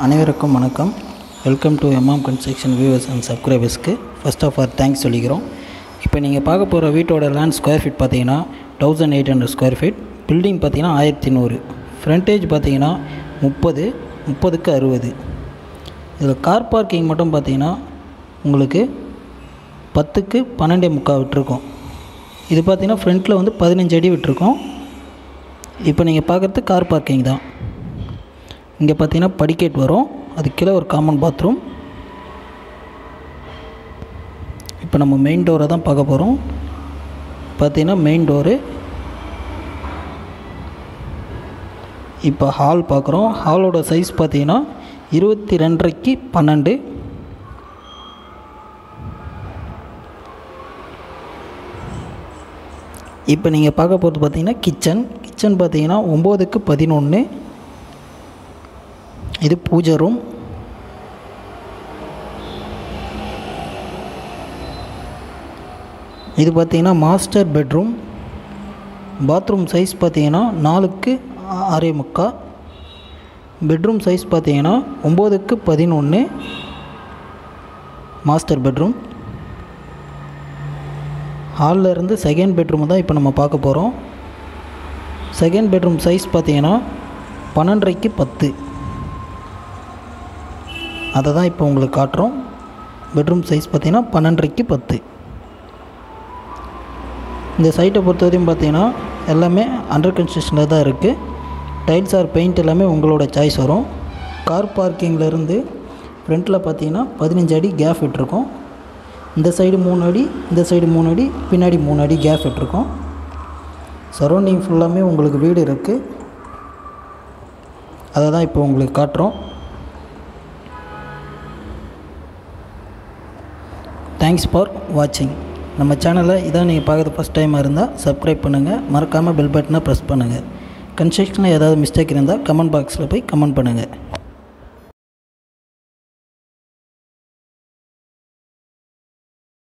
அனைவருக்கும் வணக்கம் welcome to MM construction viewers and சப்ஸ்கிரைபர்ஸ்க்கு ஃபர்ஸ்ட் ஆஃப் ஆல் தேங்க்ஸ் சொல்லிக்கிறோம் இப்போ நீங்கள் பார்க்க போகிற வீட்டோட லேண்ட் ஸ்கொயர் ஃபீட் பார்த்தீங்கன்னா thousand eight hundred square feet building பார்த்தீங்கன்னா ஆயிரத்தி நூறு ஃப்ரண்டேஜ் பார்த்தீங்கன்னா முப்பது முப்பதுக்கு அறுபது இதில் கார் பார்க்கிங் மட்டும் பார்த்தீங்கன்னா உங்களுக்கு பத்துக்கு பன்னெண்டே முக்கால் விட்டுருக்கோம் இது பார்த்தீங்கன்னா ஃப்ரண்ட்டில் வந்து பதினஞ்சு அடி விட்டுருக்கோம் இப்போ நீங்கள் பார்க்குறது கார் பார்க்கிங் தான் இங்கே பார்த்தீங்கன்னா படிக்கட் வரும் அது கீழே ஒரு காமன் பாத்ரூம் இப்போ நம்ம மெயின் டோரை தான் பார்க்க போகிறோம் பார்த்தீங்கன்னா மெயின் டோரு இப்போ ஹால் பார்க்குறோம் ஹாலோட சைஸ் பார்த்தீங்கன்னா இருபத்தி ரெண்டரைக்கு பன்னெண்டு இப்போ நீங்கள் பார்க்க போகிறது பார்த்தீங்கன்னா கிச்சன் கிச்சன் பார்த்தீங்கன்னா ஒம்போதுக்கு பதினொன்று இது பூஜை ரூம் இது பார்த்தீங்கன்னா மாஸ்டர் பெட்ரூம் பாத்ரூம் சைஸ் பார்த்தீங்கன்னா நாலுக்கு ஆறே முக்கா பெட்ரூம் சைஸ் பார்த்தீங்கன்னா ஒம்போதுக்கு பதினொன்று மாஸ்டர் பெட்ரூம் ஹாலில் இருந்து செகண்ட் பெட்ரூம் தான் இப்போ நம்ம பார்க்க போகிறோம் செகண்ட் பெட்ரூம் சைஸ் பார்த்தீங்கன்னா பன்னெண்டரைக்கு பத்து அதை தான் இப்போ உங்களுக்கு காட்டுறோம் பெட்ரூம் சைஸ் பார்த்தீங்கன்னா பன்னெண்டரைக்கு பத்து இந்த சைட்டை பொறுத்தவரையும் பார்த்தீங்கன்னா எல்லாமே அண்டர் கன்ஸ்ட்ரக்ஷனில் தான் இருக்குது டைல்ஸ் ஆர் பெயிண்ட் எல்லாமே உங்களோட சாய்ஸ் வரும் கார் பார்க்கிங்லேருந்து ஃப்ரண்ட்டில் பார்த்தீங்கன்னா பதினஞ்சு அடி கேப் விட்டுருக்கோம் இந்த சைடு மூணு அடி இந்த சைடு மூணு அடி பின்னாடி மூணு அடி கேப் விட்டுருக்கோம் சரௌண்டிங் ஃபுல்லாமே உங்களுக்கு வீடு இருக்குது அதை தான் இப்போ உங்களுக்கு காட்டுறோம் தேங்க்ஸ் ஃபார் வாட்சிங் நம்ம சேனலை இதான் நீங்கள் பார்க்குறது ஃபஸ்ட் டைமாக இருந்தால் சப்ஸ்கிரைப் பண்ணுங்கள் மறக்காமல் பெல் பட்டனை ப்ரெஸ் பண்ணுங்கள் கன்ஸ்ட்ரக்ஷனில் ஏதாவது மிஸ்டேக் இருந்தால் கமெண்ட் பாக்ஸில் போய் கமெண்ட் பண்ணுங்கள்